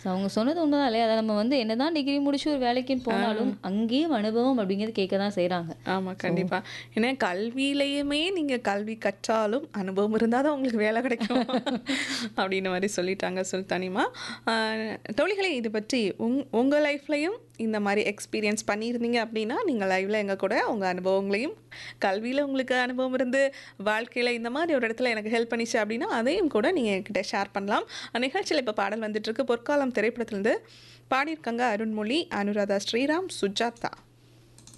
so அவங்க சொன்னது உண்மைதான் இல்லையா அதை நம்ம வந்து என்னதான் டிகிரி முடிச்சு ஒரு வேலைக்குன்னு போனாலும் அங்கேயும் அனுபவம் அப்படிங்கிறது கேட்க தான் செய்கிறாங்க ஆமாம் கண்டிப்பாக ஏன்னா கல்வியிலையுமே நீங்கள் கல்வி கற்றாலும் அனுபவம் இருந்தால் தான் உங்களுக்கு வேலை கிடைக்கும் அப்படின்ற மாதிரி சொல்லிட்டாங்க சுல்தானிமா ஆஹ் தோழிகளே இது பற்றி உங் உங்கள் லைஃப்லையும் இந்த மாதிரி எக்ஸ்பீரியன்ஸ் பண்ணியிருந்தீங்க அப்படின்னா நீங்கள் லைவில் எங்கள் கூட உங்கள் அனுபவங்களையும் கல்வியில் உங்களுக்கு அனுபவம் இருந்து வாழ்க்கையில் இந்த மாதிரி ஒரு இடத்துல எனக்கு ஹெல்ப் பண்ணிச்சு அப்படின்னா அதையும் கூட நீங்கள் என்கிட்ட ஷேர் பண்ணலாம் நிகழ்ச்சியில் இப்போ பாடல் வந்துட்டுருக்கு பொற்காலம் திரைப்படத்துலேருந்து பாடியிருக்காங்க அருண்மொழி அனுராதா ஸ்ரீராம் சுஜாதா